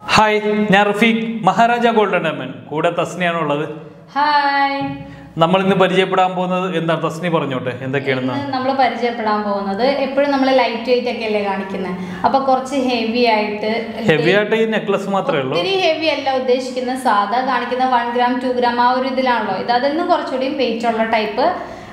Hi ഞാൻ Rafeeq Maharaja golden diamond കൂടെ തസ്നിയാണുള്ളത് hi നമ്മൾ ഇന്ന് പരിചയപ്പെടാൻ പോകുന്നത് എന്താണ് തസ്നി പറഞ്ഞോട്ടെ എന്തൊക്കെയാണെന്ന് നമ്മൾ പരിചയപ്പെടാൻ പോകുന്നത് എപ്പോഴും നമ്മൾ ലൈറ്റ് വെയിറ്റ് ഒക്കെ അല്ലേ കാണിക്കുന്നത് അപ്പൊ കുറച്ച് ഹെവി ആയിട്ട് ഹെവി ആയിട്ട് ഈ നെക്ലസ് മാത്രമേ ഉള്ളൂ ഒത്തിരി ഹെവി അല്ല ഉദ്ദേശിക്കുന്ന സാധാ കാണിക്കുന്ന വൺ ഗ്രാം ടു ഗ്രാം ആ ഒരു ഇതിലാണല്ലോ ഇത് അതിൽ നിന്ന് കുറച്ചുകൂടി വെയിറ്റ് ഉള്ള ടൈപ്പ്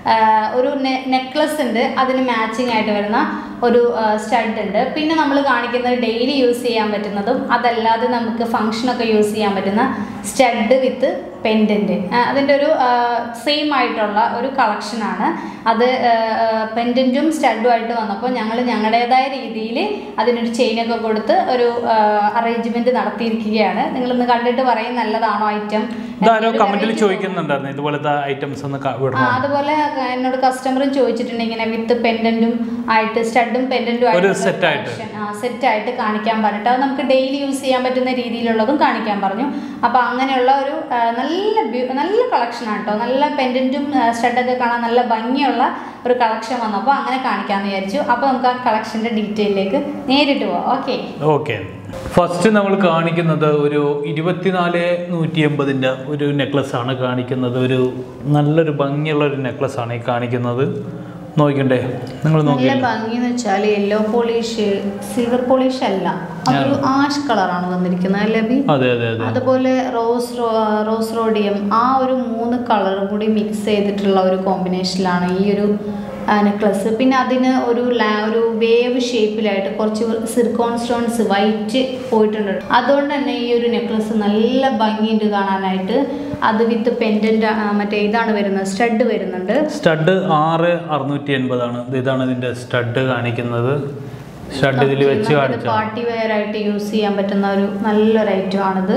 ഒരു നെക്ലസ് ഉണ്ട് അതിന് മാച്ചിങ് ആയിട്ട് വരുന്ന ഒരു സ്റ്റഡ് ഉണ്ട് പിന്നെ നമ്മൾ കാണിക്കുന്നത് ഡെയിലി യൂസ് ചെയ്യാൻ പറ്റുന്നതും അതല്ലാതെ നമുക്ക് ഫങ്ഷനൊക്കെ യൂസ് ചെയ്യാൻ പറ്റുന്ന സ്റ്റഡ് വിത്ത് പെൻഡൻറ്റ് അതിൻ്റെ ഒരു സെയിം ആയിട്ടുള്ള ഒരു കളക്ഷനാണ് അത് പെൻഡൻറ്റും സ്റ്റഡും ആയിട്ട് വന്നപ്പോൾ ഞങ്ങൾ ഞങ്ങളുടേതായ രീതിയിൽ അതിനൊരു ചെയിനൊക്കെ കൊടുത്ത് ഒരു അറേഞ്ച്മെൻറ്റ് നടത്തിയിരിക്കുകയാണ് നിങ്ങളിന്ന് കണ്ടിട്ട് പറയും നല്ലതാണോ ഐറ്റം ഇതാരോ കമന്റിൽ ചോദിക്കുന്നുണ്ടായിരുന്നു ഇതുപോലത്തെ ഐറ്റംസ് ഒന്ന് ക- ആ, വിടണം അതുപോലെ എന്നോട് കസ്റ്റമറും ചോദിച്ചിട്ടുണ്ട് ഇങ്ങനെ വിത്ത് പെൻഡന്റും ആയിട്ട് സ്റ്റഡും പെൻഡന്റും ഒരു set ആയിട്ട്. സെറ്റ് ആയിട്ട് കാണിക്കാൻ പറഞ്ഞിട്ട് അത് നമുക്ക് ഡെയിലി യൂസ് ചെയ്യാൻ പറ്റുന്ന രീതിയിലുള്ളതും കാണിക്കാൻ പറഞ്ഞു അപ്പോൾ അങ്ങനെയുള്ള ഒരു ആ, നല്ല ബ്യൂ- നല്ല കളക്ഷനാണ് കേട്ടോ നല്ല പെൻഡന്റും സ്റ്റഡൊക്കെ കാണാൻ നല്ല ഭംഗിയുള്ള ഒരു കളക്ഷൻ വന്നപ്പോൾ അങ്ങനെ കാണിക്കാമെന്ന് വിചാരിച്ചു അപ്പോൾ നമുക്ക് ആ കളക്ഷൻ്റെ ഡീറ്റെയിലേക്ക് നേരിട്ട് പോവാം ഓക്കെ ഓക്കെ ഫസ്റ്റ് നമ്മൾ കാണിക്കുന്നത് ഒരു ഇരുപത്തിനാല് നൂറ്റി എൺപതിൻ്റെ ഒരു നെക്ലസ് ആണ് കാണിക്കുന്നത് ഒരു നല്ലൊരു ഭംഗിയുള്ള ഒരു നെക്ലസ് ആണ് ഈ കാണിക്കുന്നത് നോക്കണ്ടേ നിങ്ങൾ നല്ല നോക്കിയല്ലേ ഭംഗി എന്ന് വെച്ചാൽ യെല്ലോ പോളിഷ് സിൽവർ പോളിഷ് അല്ല അതൊരു ആഷ് കളറാണ് വന്നിരിക്കുന്നത് അല്ലേ ബി അതെ അതെ അതെ അതുപോലെ റോസ് റോ- റോസ് റോഡിയം ആ ഒരു മൂന്ന് കളറും കൂടി മിക്സ് ചെയ്തിട്ടുള്ള ഒരു കോമ്പിനേഷനിലാണ് ഈ ഒരു നെക്ലസ് പിന്നെ അതിന് ഒരു ലാ ഒരു വേവ് ഷേപ്പിലായിട്ട് കുറച്ച് സിർക്കോൺ സ്റ്റോൺസ് വൈറ്റ് പോയിട്ടുണ്ട് അതുകൊണ്ട് തന്നെ ഈ ഒരു നെക്ലസ് നല്ല ഭംഗിയുണ്ട് കാണാനായിട്ട് അത് വിത്ത് പെൻഡൻ്റ് മറ്റേ ഇതാണ് വരുന്നത് സ്റ്റഡ് വരുന്നുണ്ട് സ്റ്റഡ് ആറ് അറുന്നൂറ്റി എൺപതാണ് ഇതാണ് ഇതിൻ്റെ സ്റ്റഡ് കാണിക്കുന്നത് സ്റ്റഡ് ഇതിൽ വെച്ച് കാണിച്ചാൽ പാർട്ടി വെയർ ആയിട്ട് യൂസ് ചെയ്യാൻ പറ്റുന്ന ഒരു നല്ലൊരു ഐറ്റം ആണിത്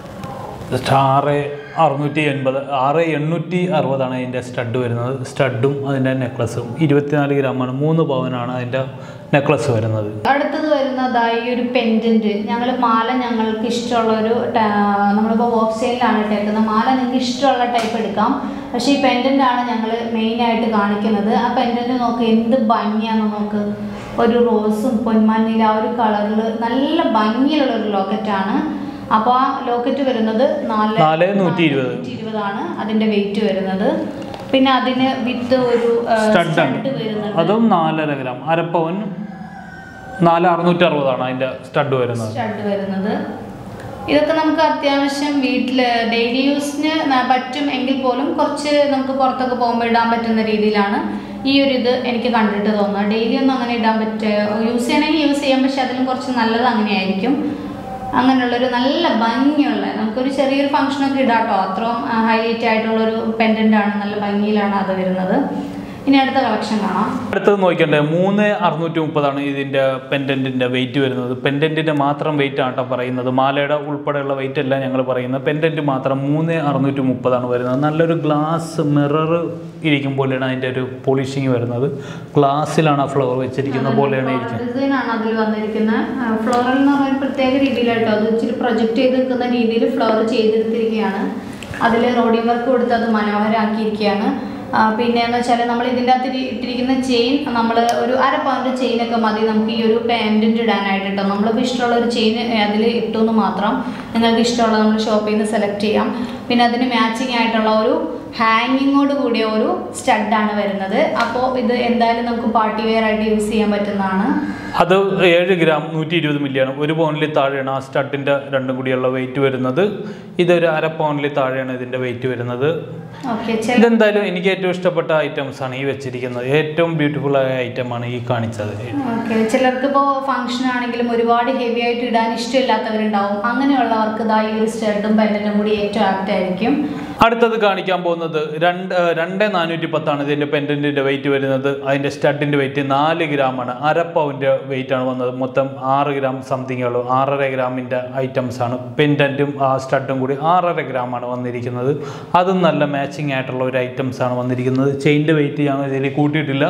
ആറ് അറുന്നൂറ്റി എൺപത് ആറ് എണ്ണൂറ്റി അറുപതാണ് അതിൻ്റെ സ്റ്റഡ് വരുന്നത് സ്റ്റഡും അതിൻ്റെ നെക്ലസും ഇരുപത്തിനാല് ഗ്രാമാണ് മൂന്ന് പവനാണ് അതിൻ്റെ നെക്ലസ് വരുന്നത് അടുത്തത് വരുന്നതായി ഒരു പെൻഡന്റ് ഞങ്ങൾ മാല ഞങ്ങൾക്ക് ഇഷ്ടമുള്ള ഒരു നമ്മളിപ്പോൾ ഓഫ്സൈലിലാണ് ഇട്ടേക്കുന്നത് മാല നിങ്ങൾക്ക് ഇഷ്ടമുള്ള ടൈപ്പ് എടുക്കാം പക്ഷേ ഈ പെൻഡന്റ് ആണ് ഞങ്ങൾ മെയിനായിട്ട് കാണിക്കുന്നത് ആ പെൻഡന്റ് നോക്ക് എന്ത് ഭംഗിയാണെന്ന് നോക്ക് ഒരു റോസും പൊന്മാനില ആ ഒരു കളറിൽ നല്ല ഭംഗിയുള്ള ഒരു ലോക്കറ്റാണ് അപ്പോൾ ആ ലോക്കറ്റ് വരുന്നത് നാല് നാല് നൂറ്റി ഇരുപത്. നൂറ്റി ഇരുപതാണ് അതിൻ്റെ വെയിറ്റ് വരുന്നത് പിന്നെ അതിന് വിത്ത് ഒരു സ്റ്റഡ് സ്റ്റഡ് ആണ് വരുന്നുണ്ട് അതും നാലര ഗ്രാം അരപ്പവൻ നാല് അറുന്നൂറ്റി അറുപതാണ് അതിൻ്റെ സ്റ്റഡ് വരുന്നത് സ്റ്റഡ് വരുന്നത് ഇതൊക്കെ നമുക്ക് അത്യാവശ്യം വീട്ടിൽ ഡെയിലി യൂസിന് ന- പറ്റും എങ്കിൽ പോലും കുറച്ച് നമുക്ക് പുറത്തൊക്കെ പോകുമ്പോൾ ഇടാൻ പറ്റുന്ന രീതിയിലാണ് ഈ ഒരു ഇത് എനിക്ക് കണ്ടിട്ട് തോന്നുന്നത് ഡെയിലി ഒന്നും അങ്ങനെ ഇടാൻ പറ്റുക യൂസ് ചെയ്യണമെങ്കിൽ യൂസ് ചെയ്യാം പക്ഷെ അതിലും കുറച്ച് നല്ലത് അങ്ങനെയായിരിക്കും അങ്ങനെയുള്ളൊരു നല്ല ഭംഗിയുള്ള നമുക്കൊരു ചെറിയൊരു ഫംഗ്ഷനൊക്കെ ഇടാം കേട്ടോ അത്രയും ഹൈലൈറ്റ് ആയിട്ടുള്ളൊരു പെൻഡൻ്റ് ആണ് നല്ല ഭംഗിയിലാണ് അത് വരുന്നത് ഇനി അടുത്ത കളക്ഷൻ കാണാം അടുത്തത് നോക്കണ്ടേ മൂന്ന് അറുന്നൂറ്റി മുപ്പതാണ് ഇതിൻ്റെ പെൻഡൻറ്റിൻ്റെ വെയിറ്റ് വരുന്നത് പെൻഡൻറ്റിൻ്റെ മാത്രം വെയിറ്റ് ആണ് കേട്ടോ പറയുന്നത് മാലയുടെ ഉൾപ്പെടെയുള്ള വെയിറ്റ് അല്ല ഞങ്ങൾ പറയുന്നത് പെൻഡൻറ്റ് മാത്രം മൂന്ന് അറുന്നൂറ്റി മുപ്പതാണ് വരുന്നത് നല്ലൊരു ഗ്ലാസ് മിറർ ഇരിക്കും പോലെയാണ് അതിൻ്റെ ഒരു പോളിഷിങ് വരുന്നത് ഗ്ലാസ്സിലാണ് ആ ഫ്ലവർ വെച്ചിരിക്കുന്ന പോലെയാണ് ഇരിക്കുന്നത് ഡിസൈൻ ആണ് അതിൽ വന്നിരിക്കുന്നത് ഫ്ലോറൽ എന്ന് പറഞ്ഞ ഒരു പ്രത്യേക രീതിയിലായിട്ടോ അത് ഇച്ചിരി പ്രൊജക്റ്റ് ചെയ്ത് നിൽക്കുന്ന രീതിയിൽ ഫ്ലവർ ചെയ്തെടുത്തിരിക്കുകയാണ് അതിൽ റോഡിയം വർക്ക് കൊടുത്ത് അത് മനോഹരമാക്കിയിരിക്കുകയാണ് ആ, പിന്നെ എന്ന് വെച്ചാൽ നമ്മൾ ഇതിൻ്റെ അകത്ത് ഇരി- ഇട്ടിരിക്കുന്ന ചെയിൻ നമ്മൾ ഒരു അര പൗണ്ട് ചെയിനൊക്കെ മതി നമുക്ക് ഈ ഒരു പാൻറ്റിൻ്റെ ഇടാനായിട്ട് കേട്ടോ നമ്മളിപ്പോൾ ഇഷ്ടമുള്ള ഒരു ചെയിൻ അതിൽ ഇട്ടുമെന്ന് മാത്രം നിങ്ങൾക്ക് ഇഷ്ടമുള്ള നമ്മൾ ഷോപ്പിൽ നിന്ന് സെലക്ട് ചെയ്യാം പിന്നെ അതിന് മാച്ചിങ് ആയിട്ടുള്ള ഒരു ഹാങ്ങിങ്ങോട് കൂടിയ ഒരു സ്റ്റഡാണ് വരുന്നത് അപ്പോൾ ഇത് എന്തായാലും നമുക്ക് പാർട്ടി വെയർ ആയിട്ട് യൂസ് ചെയ്യാൻ പറ്റുന്നതാണ് അത് ഏഴ് ഗ്രാം നൂറ്റി ഇരുപത് മില്ലിയാണ് ഒരു പൗണ്ടിൽ താഴെയാണ് ആ സ്റ്റട്ടിൻ്റെ രണ്ടും കൂടിയുള്ള വെയിറ്റ് വരുന്നത് ഇതൊരു അര പൗണ്ടിൽ താഴെയാണ് ഇതിൻ്റെ വെയിറ്റ് വരുന്നത് ഓക്കെ ചില ഇതെന്തായാലും എനിക്ക് ഏറ്റവും ഇഷ്ടപ്പെട്ട ഐറ്റംസ് ആണ് ഈ വെച്ചിരിക്കുന്നത് ഏറ്റവും ബ്യൂട്ടിഫുൾ ആയ ഐറ്റമാണ് ഈ കാണിച്ചത് ഓക്കെ ചിലർക്ക് ഇപ്പോൾ ഫംഗ്ഷൻ ആണെങ്കിലും ഒരുപാട് ഹെവി ആയിട്ട് ഇടാൻ ഇഷ്ടമില്ലാത്തവരുണ്ടാവും അങ്ങനെയുള്ളവർക്ക് ഇതാ ഈ ഒരു സ്റ്റഡും പെൻഡൻറ്റും കൂടി ഏറ്റവും ആപ്റ്റ് ആയിരിക്കും അടുത്തത് കാണിക്കാൻ പോകുന്നത് രണ്ട് ഏഹ് രണ്ട് നാനൂറ്റി പത്താണ് ഇതിൻ്റെ പെൻഡൻറ്റിൻ്റെ വെയിറ്റ് വരുന്നത് അതിൻ്റെ സ്റ്റഡിൻ്റെ വെയിറ്റ് നാല് ഗ്രാമാണ് അര പൗൻ്റെ വെയിറ്റ് ആണ് വന്നത് മൊത്തം ആറ് ഗ്രാം സംതിങ് ഉള്ളൂ ആറര ഗ്രാമിൻ്റെ ഐറ്റംസ് ആണ് പെൻഡൻറ്റും ആ സ്റ്റഡും കൂടി ആറര ഗ്രാമാണ് വന്നിരിക്കുന്നത് അതും നല്ല മാച്ചിങ് ആയിട്ടുള്ള ഒരു ഐറ്റംസ് ആണ് വന്നിരിക്കുന്നത് ചെയിൻ്റെ വെയിറ്റ് ഞാൻ ഇതിൽ കൂട്ടിയിട്ടില്ല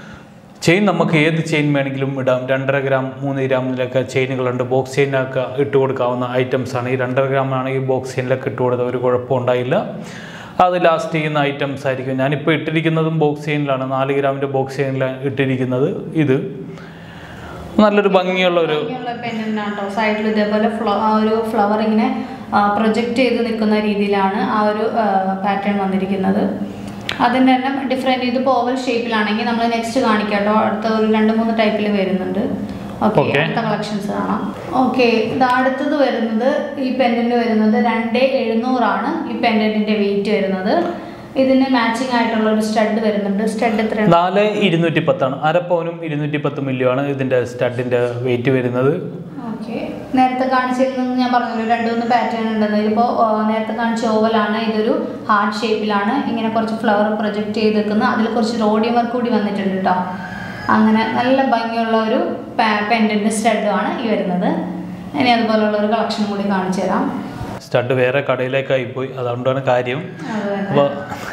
ചെയിൻ നമുക്ക് ഏത് ചെയിൻ വേണമെങ്കിലും ഇടാം രണ്ടര ഗ്രാം മൂന്ന് ഗ്രാമിലൊക്കെ ചെയിനുകളുണ്ട് ബോക്സ് ചെയിനൊക്കെ ഇട്ട് കൊടുക്കാവുന്ന ഐറ്റംസ് ആണ് ഈ രണ്ടര ഗ്രാമാണെങ്കിൽ ബോക്സ് ചെയിനിലൊക്കെ ഇട്ട് കൊടുത്ത ഒരു കുഴപ്പം ഉണ്ടായില്ല അത് ലാസ്റ്റ് ചെയ്യുന്ന ഐറ്റംസ് ആയിരിക്കും ഞാനിപ്പോൾ ഇട്ടിരിക്കുന്നതും ബോക്സ് ചെയിനിലാണ് നാല് ഗ്രാമിൻ്റെ ബോക്സ് ചെയിനിലാണ് ഇട്ടിരിക്കുന്നത് ഇത് നല്ലൊരു ഭംഗിയുള്ള ഒരു ഭംഗിയുള്ള പെൻഡന്റ് ആട്ടോ സൈഡിൽ ഇതേപോലെ ഫ്ലോ ആ ഒരു ഫ്ലവർ ഇങ്ങനെ പ്രൊജക്റ്റ് ചെയ്ത് നിൽക്കുന്ന രീതിയിലാണ് ആ ഒരു പാറ്റേൺ വന്നിരിക്കുന്നത് അതിൻ്റെ തന്നെ ഡിഫറെൻറ്റ് ഇതിപ്പോൾ ഓവൽ ഷേപ്പിലാണെങ്കിൽ നമ്മൾ നെക്സ്റ്റ് കാണിക്കാം കേട്ടോ അടുത്ത ഒരു രണ്ട് മൂന്ന് ടൈപ്പിൽ വരുന്നുണ്ട് ഓക്കെ Okay. അടുത്ത കളക്ഷൻസ് കാണാം ഓക്കെ ഇത് അടുത്തത് വരുന്നത് ഈ പെൻഡന്റ് വരുന്നത് രണ്ട് എഴുന്നൂറാണ് ഈ പെൻഡന്റിന്റെ വെയിറ്റ് വരുന്നത് ഇതിന് മാച്ചിങ് ആയിട്ടുള്ള ഒരു സ്റ്റഡ് വരുന്നുണ്ട് സ്റ്റഡ് എത്രയാണ് നാല് ഇരുന്നൂറ്റി പത്താണ് അരപ്പവനും ഇരുന്നൂറ്റി പത്ത് മില്ലുമാണ് ഇതിൻ്റെ സ്റ്റഡിൻ്റെ വെയിറ്റ് വരുന്നത് ഓക്കെ നേരത്തെ കാണിച്ചിരുന്നത് ഞാൻ പറഞ്ഞല്ലോ രണ്ട് മൂന്ന് പാറ്റേൺ ഉണ്ടെന്ന് ഇതിപ്പോൾ നേരത്തെ കാണിച്ച ഓവലാണ് ഇതൊരു ഹാർട്ട് ഷേപ്പിലാണ് ഇങ്ങനെ കുറച്ച് ഫ്ലവർ പ്രൊജക്റ്റ് ചെയ്ത് നിൽക്കുന്ന അതിൽ കുറച്ച് റോഡിയം വർക്ക് കൂടി വന്നിട്ടുണ്ട് കേട്ടോ അങ്ങനെ നല്ല ഭംഗിയുള്ള ഒരു പെൻഡൻറ്റ് സ്റ്റഡുമാണ് ഈ വരുന്നത് ഇനി അതുപോലുള്ള ഒരു കളക്ഷൻ കൂടി കാണിച്ചു തരാം സ്റ്റഡ് വേറെ കടയിലേക്കായി പോയി അതുകൊണ്ടാണ് കാര്യം അത് തന്നെ. അപ്പോൾ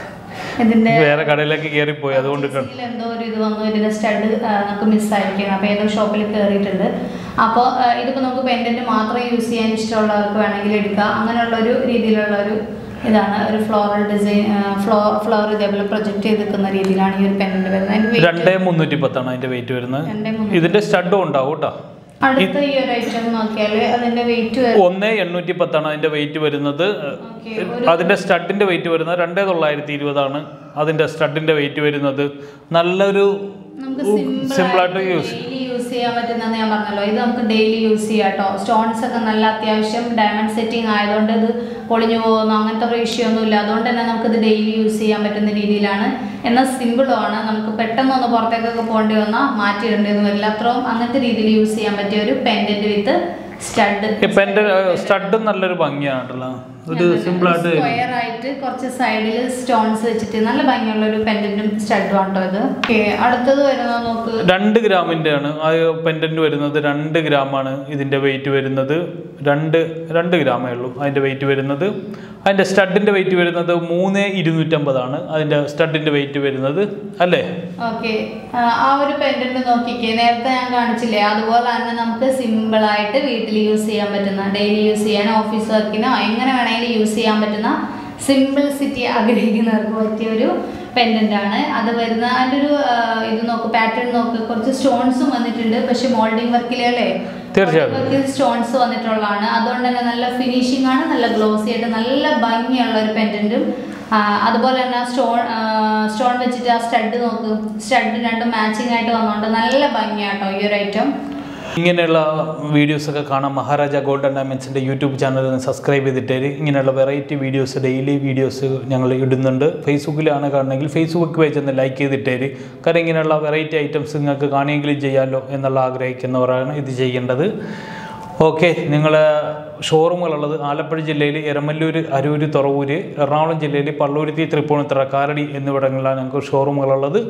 ഇതിൻ്റെ വേറെ കടയിലേക്ക് കയറിപ്പോയി അതുകൊണ്ട് ഇതിൽ എന്തോ ഒരു ഇത് വന്നു ഇതിന്റെ സ്റ്റഡ് നമുക്ക് മിസ്സായിരിക്കും അപ്പോൾ ഏതോ ഷോപ്പിൽ കയറിയിട്ടുണ്ട് അപ്പോൾ ഇതിപ്പോൾ നമുക്ക് പെൻഡന്റ് മാത്രം യൂസ് ചെയ്യാൻ ഇഷ്ടമുള്ളവർക്ക് വേണമെങ്കിൽ എടുക്കാം അങ്ങനെയുള്ള ഒരു രീതിയിലുള്ള ഒരു ഇതാണ് ഒരു ഫ്ലോറൽ ഡിസൈൻ ഫ്ലോ ഫ്ലവർ ഇതേപോലെ പ്രൊജക്റ്റ് ചെയ്ത് നിൽക്കുന്ന രീതിയിലാണ് ഈ ഒരു പെൻഡന്റ് വരുന്നത് അതിന്റെ weight രണ്ടേ മുന്നൂറ്റി പത്താണ് അതിൻ്റെ വെയിറ്റ് വരുന്നത് രണ്ടേ മുന്നൂറ്റി. ഇതിൻ്റെ സ്റ്റഡും ഉണ്ടാവും കേട്ടോ അടുത്ത ഈ ഒരു ഐറ്റം നോക്കിയാൽ അതിന്റെ വെയിറ്റ് വരും ഒന്ന് എണ്ണൂറ്റി പത്താണ് അതിൻ്റെ വെയിറ്റ് വരുന്നത് ഓക്കെ ഒരു അതിൻ്റെ സ്റ്റഡിൻ്റെ വെയിറ്റ് വരുന്നത് രണ്ടേ തൊള്ളായിരത്തി ഇരുപതാണ് അതിൻ്റെ സ്റ്റഡിൻ്റെ വെയിറ്റ് വരുന്നത് നല്ലൊരു നമുക്ക് simple സിമ്പിൾ ആയിട്ട് use- ഡെയിലി യൂസ് ചെയ്യാൻ പറ്റുന്നതെന്ന് ഞാൻ പറഞ്ഞല്ലോ ഇത് നമുക്ക് ഡെയിലി യൂസ് ചെയ്യാം കേട്ടോ സ്റ്റോൺസ് ഒക്കെ നല്ല അത്യാവശ്യം ഡയമണ്ട് സെറ്റിംഗ് ആയതുകൊണ്ട് ഇത് പൊളിഞ്ഞു പോകുന്നു അങ്ങനത്തെ ഒരു ഇഷ്യൂ ഒന്നും ഇല്ല അതുകൊണ്ട് തന്നെ നമുക്കിത് ഡെയിലി യൂസ് ചെയ്യാൻ പറ്റുന്ന രീതിയിലാണ് എന്നാൽ സിമ്പിളും ആണ് നമുക്ക് പെട്ടെന്ന് ഒന്ന് പുറത്തേക്കൊക്കെ പോകേണ്ടി വന്നാൽ മാറ്റിയിടേണ്ടതെന്ന് വരില്ല അത്രയും അങ്ങനത്തെ രീതിയിൽ യൂസ് ചെയ്യാൻ പറ്റിയ ഒരു പെൻഡന്റ് വിത്ത് സ്റ്റഡ് ഇപ്പം എൻ്റെ സ്റ്റഡും നല്ലൊരു ഭംഗിയാണല്ലോ ഒരു സിമ്പിളായിട്ട് സ്ക്വയർ ആയിട്ട് കുറച്ച് സൈഡിൽ സ്റ്റോൺസ് വെച്ചിട്ട് നല്ല ഭംഗിയുള്ള ഒരു പെൻഡന്റും സ്റ്റഡും ആട്ടോ ഇത് Okay, അടുത്തത് വരുന്നത് നോക്ക് രണ്ട് ഗ്രാമിൻ്റെ ആണ് ആ പെൻഡൻറ്റ് വരുന്നത് രണ്ട് ഗ്രാമാണ് ഇതിൻ്റെ വെയിറ്റ് വരുന്നത് രണ്ട് രണ്ട് ഗ്രാമേ ഉള്ളൂ അതിൻ്റെ വെയിറ്റ് വരുന്നത് അതിൻ്റെ സ്റ്റഡിൻ്റെ വെയിറ്റ് വരുന്നത് മൂന്ന് ഇരുന്നൂറ്റമ്പതാണ് അതിൻ്റെ സ്റ്റഡിൻ്റെ വെയിറ്റ് വരുന്നത് അല്ലേ ഓക്കെ ആ ഒരു പെൻഡന്റ് നോക്കിക്കേ നേരത്തെ ഞാൻ കാണിച്ചില്ലേ അതുപോലെ തന്നെ നമുക്ക് സിമ്പിൾ ആയിട്ട് വീട്ടിൽ യൂസ് ചെയ്യാൻ പറ്റുന്ന ഡെയിലി യൂസ് ചെയ്യാൻ ഓഫീസ് വർക്കിനോ എങ്ങനെ വേണമെങ്കിലും യൂസ് ചെയ്യാൻ പറ്റുന്ന സിമ്പിൾ സിറ്റി ആഗ്രഹിക്കുന്നവർക്ക് പറ്റിയ ഒരു പെൻഡന്റ് ആണ് അത് വരുന്ന അതിൻ്റെ ഒരു ആ, ഇത് നോക്ക് പാറ്റേൺ നോക്ക് കുറച്ച് സ്റ്റോൺസും വന്നിട്ടുണ്ട് പക്ഷെ മോൾഡിംഗ് വർക്കിലല്ലേ തീർച്ചയായിട്ടും. സ്റ്റോൺസ് വന്നിട്ടുള്ളതാണ് അതുകൊണ്ട് തന്നെ നല്ല ഫിനിഷിംഗ് ആണ് നല്ല ഗ്ലോസി ആയിട്ട് നല്ല ഭംഗിയുള്ള ഒരു പെൻഡന്റും അതുപോലെ തന്നെ സ്റ്റോൺ സ്റ്റോൺ വെച്ചിട്ട് ആ സ്റ്റഡ് നോക്ക് സ്റ്റഡ് രണ്ടും മാച്ചിങ് ആയിട്ട് വന്നുകൊണ്ട് നല്ല ഭംഗിയാട്ടോ ഈ ഒരു ഐറ്റം ഇങ്ങനെയുള്ള വീഡിയോസൊക്കെ കാണാൻ മഹാരാജ ഗോൾഡൻ ഡയമണ്ട്സിൻ്റെ യൂട്യൂബ് ചാനൽ സബ്സ്ക്രൈബ് ചെയ്തിട്ടേര് ഇങ്ങനെയുള്ള വെറൈറ്റി വീഡിയോസ് ഡെയിലി വീഡിയോസ് ഞങ്ങൾ ഇടുന്നുണ്ട് ഫേസ്ബുക്കിലാണ് കാണണമെങ്കിൽ ഫേസ്ബുക്ക് പേജ് ഒന്ന് ലൈക്ക് ചെയ്തിട്ടേര് കാരണം ഇങ്ങനെയുള്ള വെറൈറ്റി ഐറ്റംസ് നിങ്ങൾക്ക് കാണുമെങ്കിലും ചെയ്യാമല്ലോ എന്നുള്ള ആഗ്രഹിക്കുന്നവരാണ് ഇത് ചെയ്യേണ്ടത് ഓക്കെ നിങ്ങൾ ഷോറൂമുകളുള്ളത് ആലപ്പുഴ ജില്ലയിൽ എരമല്ലൂർ അരൂർ തുറവൂർ എറണാകുളം ജില്ലയിൽ പള്ളൂരുത്തി തൃപ്പൂണിത്തറ കാരടി എന്നിവിടങ്ങളിലാണ് ഞങ്ങൾക്ക് ഷോറൂമുകളുള്ളത്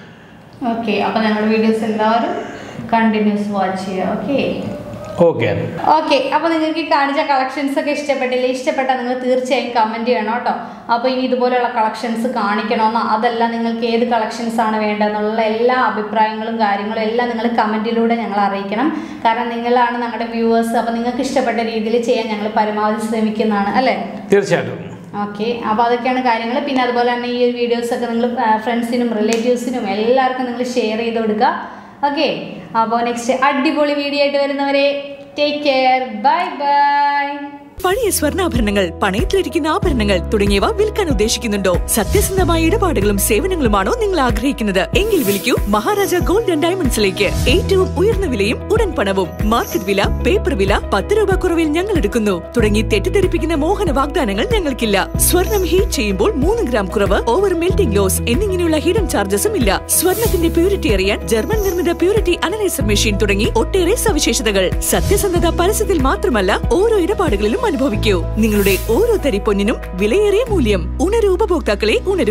ഓക്കെ അപ്പോൾ ഞങ്ങളുടെ വീഡിയോസ് എല്ലാവരും കണ്ടിന്യൂസ് വാച്ച് ചെയ്യുക ഓക്കെ ഓക്കെ ഓക്കെ അപ്പോൾ നിങ്ങൾക്ക് ഈ കാണിച്ച കളക്ഷൻസ് ഒക്കെ ഇഷ്ടപ്പെട്ടില്ലേ ഇഷ്ടപ്പെട്ടാൽ നിങ്ങൾ തീർച്ചയായും കമൻറ്റ് ചെയ്യണം കേട്ടോ അപ്പോൾ ഇനി ഇതുപോലെയുള്ള കളക്ഷൻസ് കാണിക്കണമെന്നോ അതല്ല നിങ്ങൾക്ക് ഏത് കളക്ഷൻസ് ആണ് വേണ്ടതെന്നുള്ള എല്ലാ അഭിപ്രായങ്ങളും കാര്യങ്ങളും എല്ലാം നിങ്ങൾ കമൻറ്റിലൂടെ ഞങ്ങൾ അറിയിക്കണം കാരണം നിങ്ങളാണ് ഞങ്ങളുടെ വ്യൂവേഴ്സ് അപ്പോൾ നിങ്ങൾക്ക് ഇഷ്ടപ്പെട്ട രീതിയിൽ ചെയ്യാൻ ഞങ്ങൾ പരമാവധി ശ്രമിക്കുന്നതാണ് അല്ലേ തീർച്ചയായിട്ടും ഓക്കെ അപ്പോൾ അതൊക്കെയാണ് കാര്യങ്ങൾ പിന്നെ അതുപോലെ തന്നെ ഈ വീഡിയോസ് ഒക്കെ നിങ്ങൾ ഫ്രണ്ട്സിനും റിലേറ്റീവ്സിനും എല്ലാവർക്കും നിങ്ങൾ ഷെയർ ചെയ്ത് കൊടുക്കുക ഓക്കെ അപ്പോൾ നെക്സ്റ്റ് അടിപൊളി വീഡിയോ ആയിട്ട് വരുന്നവരെ ടേക്ക് കെയർ ബൈ ബൈ പഴയ സ്വർണ്ണാഭരണങ്ങൾ പണയത്തിലിരിക്കുന്ന ആഭരണങ്ങൾ തുടങ്ങിയവ വിൽക്കാൻ ഉദ്ദേശിക്കുന്നുണ്ടോ സത്യസന്ധമായ ഇടപാടുകളും സേവനങ്ങളുമാണോ നിങ്ങൾ ആഗ്രഹിക്കുന്നത് എങ്കിൽ വിളിക്കൂ മഹാരാജ ഗോൾഡ് ആൻഡ് ഡയമണ്ട്സിലേക്ക് ഏറ്റവും ഉയർന്ന വിലയും ഉടൻ പണവും മാർക്കറ്റ് വില പേപ്പർ വില പത്ത് രൂപ കുറവിൽ ഞങ്ങൾ എടുക്കുന്നു തുടങ്ങി തെറ്റിദ്ധരിപ്പിക്കുന്ന മോഹന വാഗ്ദാനങ്ങൾ ഞങ്ങൾക്കില്ല സ്വർണം ഹീറ്റ് ചെയ്യുമ്പോൾ മൂന്ന് ഗ്രാം കുറവ് ഓവർ മെൽറ്റിംഗ് ലോസ് എന്നിങ്ങനെയുള്ള ഹിഡൻ ചാർജസും ഇല്ല സ്വർണത്തിന്റെ പ്യൂരിറ്റി അറിയാൻ ജർമ്മൻ നിർമ്മിത പ്യൂരിറ്റി അനലൈസർ മെഷീൻ തുടങ്ങി ഒട്ടേറെ സവിശേഷതകൾ സത്യസന്ധത പരസ്യത്തിൽ മാത്രമല്ല ഓരോ ഇടപാടുകളിലും അനുഭവിക്കൂ നിങ്ങളുടെ ഓരോ തരി പൊന്നിനും വിലയേറിയ മൂല്യം ഉണരു ഉപഭോക്താക്കളെ ഉണരു